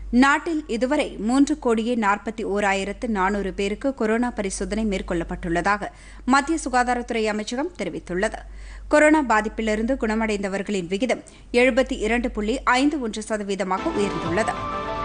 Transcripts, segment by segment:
நாட்டில் இதுவரை மூன்று கோடியே நாற்பத்தி ஓராயிரத்து நானூறு பேருக்கு கொரோனா பரிசோதனை மேற்கொள்ளப்பட்டுள்ளதாக மத்திய சுகாதாரத்துறை அமைச்சகம் தெரிவித்துள்ளது கொரோனா பாதிப்பிலிருந்து குணமடைந்தவர்களின் விகிதம் எழுபத்தி இரண்டு புள்ளி ஐந்து ஒன்று சதவீதமாக உயர்ந்துள்ளது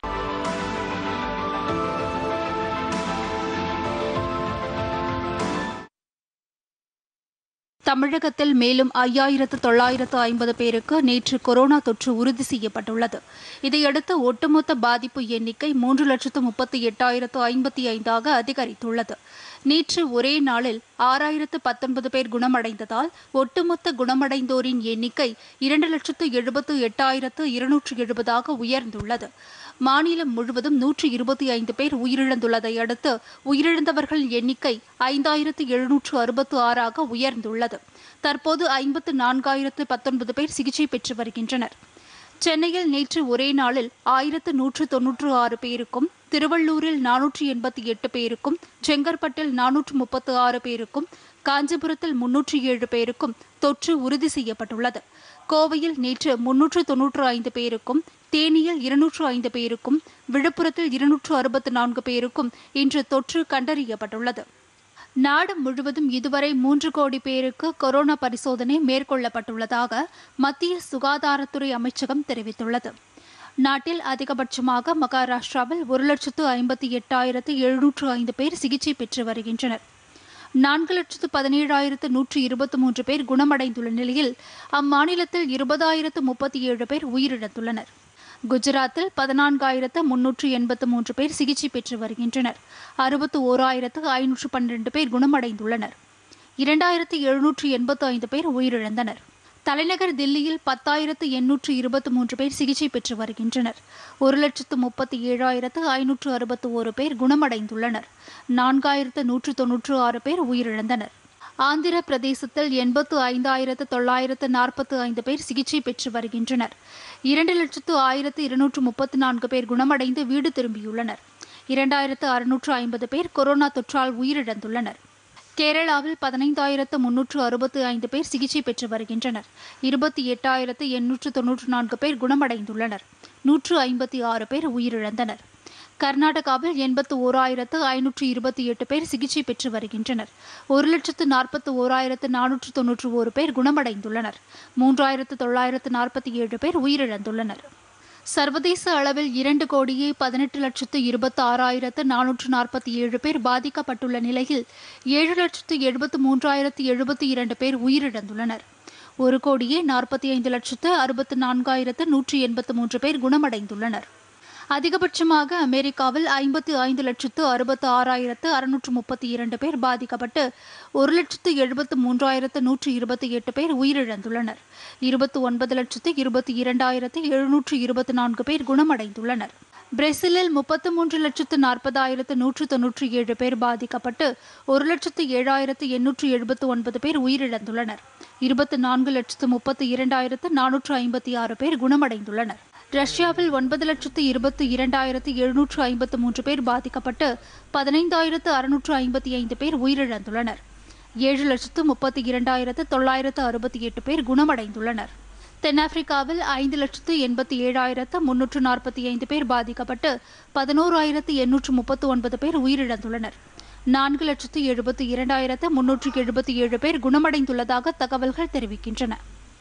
தமிழகத்தில் மேலும் ஐயாயிரத்து தொள்ளாயிரத்து ஐம்பது பேருக்கு நேற்று கொரோனா தொற்று உறுதி செய்யப்பட்டுள்ளது இதையடுத்து ஒட்டுமொத்த பாதிப்பு எண்ணிக்கை மூன்று லட்சத்து முப்பத்தி எட்டாயிரத்து ஐம்பத்தி ஐந்தாக அதிகரித்துள்ளது நேற்று ஒரே நாளில் ஆறாயிரத்து பத்தொன்பது பேர் குணமடைந்ததால் ஒட்டுமொத்த குணமடைந்தோரின் எண்ணிக்கை இரண்டு லட்சத்து எழுபத்து எட்டாயிரத்து இருநூற்று எழுபதாக உயர்ந்துள்ளது மாநிலம் முழுவதும் நூற்று இருபத்தி ஐந்து பேர் உயிரிழந்துள்ளதை அடுத்து உயிரிழந்தவர்கள் எண்ணிக்கை ஐந்தாயிரத்து எழுநூற்று அறுபத்து ஆறாக உயர்ந்துள்ளது தற்போது ஐம்பத்து நான்காயிரத்து பத்தொன்பது பேர் சிகிச்சை பெற்று வருகின்றனர் சென்னையில் நேற்று ஒரே நாளில் ஆயிரத்து நூற்று தொன்னூற்று ஆறு பேருக்கும் திருவள்ளூரில் நானூற்று எண்பத்தி எட்டு பேருக்கும் செங்கற்பட்டில் நானூற்று முப்பத்து ஆறு பேருக்கும் காஞ்சிபுரத்தில் முன்னூற்றி ஏழு பேருக்கும் தொற்று உறுதி செய்யப்பட்டுள்ளது கோவையில் நேற்று முன்னூற்று தொன்னூற்று ஐந்து பேருக்கும் தேனியில் இருநூற்று ஐந்து பேருக்கும் விழுப்புரத்தில் இருநூற்று அறுபத்து நான்கு பேருக்கும் இன்று தொற்று கண்டறியப்பட்டுள்ளது நாடு முழுவதும் இதுவரை மூன்று கோடி பேருக்கு கொரோனா பரிசோதனை மேற்கொள்ளப்பட்டுள்ளதாக மத்திய சுகாதாரத்துறை அமைச்சகம் தெரிவித்துள்ளது நாட்டில் அதிகபட்சமாக மகாராஷ்டிராவில் ஒரு லட்சத்து ஐம்பத்தி எட்டாயிரத்து எழுநூற்று ஐந்து பேர் சிகிச்சை பெற்று வருகின்றனர் நான்கு லட்சத்து பதினேழாயிரத்து நூற்று இருபத்தி மூன்று பேர் குணமடைந்துள்ள நிலையில் அம்மாநிலத்தில் இருபதாயிரத்து முப்பத்தி ஏழு பேர் உயிரிழந்துள்ளனர் குஜராத்தில் பதினான்காயிரத்து முன்னூற்று எண்பத்து மூன்று பேர் சிகிச்சை பெற்று வருகின்றனர் அறுபத்து ஓராயிரத்து ஐநூற்று பன்னிரண்டு பேர் குணமடைந்துள்ளனர் இரண்டாயிரத்து எழுநூற்று எண்பத்து ஐந்து பேர் உயிரிழந்தனர் தலைநகர் தில்லியில் பத்தாயிரத்து எண்ணூற்று இருபத்தி மூன்று பேர் சிகிச்சை பெற்று வருகின்றனர் ஒரு லட்சத்து முப்பத்தி ஏழாயிரத்து ஐநூற்று அறுபத்து ஒரு பேர் குணமடைந்துள்ளனர் நான்காயிரத்து நூற்று தொன்னூற்று ஆறு பேர் உயிரிழந்தனர் ஆந்திர பிரதேசத்தில் எண்பத்து ஐந்தாயிரத்து தொள்ளாயிரத்து நாற்பத்து ஐந்து பேர் சிகிச்சை பெற்று வருகின்றனர் இரண்டு லட்சத்து ஆயிரத்து இருநூற்று முப்பத்து நான்கு பேர் குணமடைந்து வீடு திரும்பியுள்ளனர் இரண்டாயிரத்து அறுநூற்று ஐம்பது பேர் கொரோனா தொற்றால் உயிரிழந்துள்ளனர் கேரளாவில் பதினைந்தாயிரத்து முன்னூற்று அறுபத்து ஐந்து பேர் சிகிச்சை பெற்று வருகின்றனர் இருபத்தி எட்டாயிரத்து எண்ணூற்று தொன்னூற்று நான்கு பேர் குணமடைந்துள்ளனர் நூற்று ஐம்பத்தி ஆறு பேர் உயிரிழந்தனர் கர்நாடகாவில் எண்பத்து ஓராயிரத்து ஐநூற்று இருபத்தி எட்டு பேர் சிகிச்சை பெற்று வருகின்றனர் ஒரு லட்சத்து நாற்பத்து ஓராயிரத்து நானூற்று தொன்னூற்று ஒரு பேர் குணமடைந்துள்ளனர் மூன்றாயிரத்து தொள்ளாயிரத்து நாற்பத்தி ஏழு பேர் உயிரிழந்துள்ளனர் சர்வதேச அளவில் இரண்டு கோடியே பதினெட்டு லட்சத்து இருபத்தி ஆறாயிரத்து நானூற்று நாற்பத்தி ஏழு பேர் பாதிக்கப்பட்டுள்ள நிலையில் ஏழு லட்சத்து எழுபத்து மூன்றாயிரத்து எழுபத்தி இரண்டு பேர் உயிரிழந்துள்ளனர் ஒரு கோடியே நாற்பத்தி ஐந்து லட்சத்து அறுபத்து நான்காயிரத்து நூற்றி எண்பத்து மூன்று பேர் குணமடைந்துள்ளனர் அதிகபட்சமாக அமெரிக்காவில் ஐம்பத்து ஐந்து லட்சத்து அறுபத்து ஆறாயிரத்து அறுநூற்று முப்பத்தி இரண்டு பேர் பாதிக்கப்பட்டு ஒரு லட்சத்து எழுபத்து மூன்றாயிரத்து நூற்று இருபத்தி எட்டு பேர் உயிரிழந்துள்ளனர் இருபத்து ஒன்பது லட்சத்து இருபத்தி இரண்டாயிரத்து எழுநூற்று இருபத்தி நான்கு பேர் குணமடைந்துள்ளனர் பிரேசிலில் முப்பத்து மூன்று லட்சத்து நாற்பதாயிரத்து நூற்று தொன்னூற்றி ஏழு பேர் பாதிக்கப்பட்டு ஒரு லட்சத்து ஏழாயிரத்து எண்ணூற்று எழுபத்து ஒன்பது பேர் உயிரிழந்துள்ளனர் இருபத்து நான்கு லட்சத்து முப்பத்து இரண்டாயிரத்து நானூற்று ஐம்பத்தி ஆறு பேர் குணமடைந்துள்ளனர் ரஷ்யாவில் ஒன்பது லட்சத்து இருபத்தி இரண்டாயிரத்து எழுநூற்று ஐம்பத்து மூன்று பேர் பாதிக்கப்பட்டு பதினைந்தாயிரத்து அறுநூற்று ஐம்பத்தி ஐந்து பேர் உயிரிழந்துள்ளனர் ஏழு லட்சத்து முப்பத்தி இரண்டாயிரத்து தொள்ளாயிரத்து அறுபத்தி எட்டு பேர் குணமடைந்துள்ளனர் தென்னாப்பிரிக்காவில் ஐந்து லட்சத்து எண்பத்தி ஏழாயிரத்து முன்னூற்று நாற்பத்தி ஐந்து பேர் பாதிக்கப்பட்டு பதினோராயிரத்து எண்ணூற்று முப்பத்து ஒன்பது பேர் உயிரிழந்துள்ளனர் நான்கு லட்சத்து எழுபத்தி இரண்டாயிரத்து முன்னூற்று எழுபத்தி ஏழு பேர் குணமடைந்துள்ளதாக தகவல்கள் தெரிவிக்கின்றன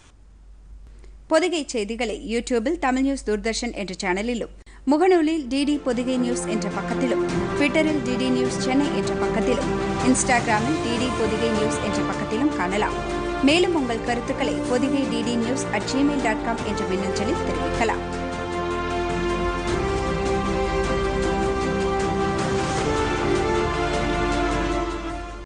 பொதிகை செய்திகளை யூடியூபில் தமிழ் நியூஸ் தூர்தர்ஷன் என்ற சேனலிலும் முகநூலில் டிடி பொதிகை நியூஸ் என்ற பக்கத்திலும் ட்விட்டரில் டிடி நியூஸ் சென்னை என்ற பக்கத்திலும் இன்ஸ்டாகிராமில் டிடி பொதிகை நியூஸ் என்ற பக்கத்திலும் காணலாம் மேலும் உங்கள் கருத்துக்களை Podhigai DD news at Gmail dot com என்ற மின்னஞ்சலில் தெரிவிக்கலாம்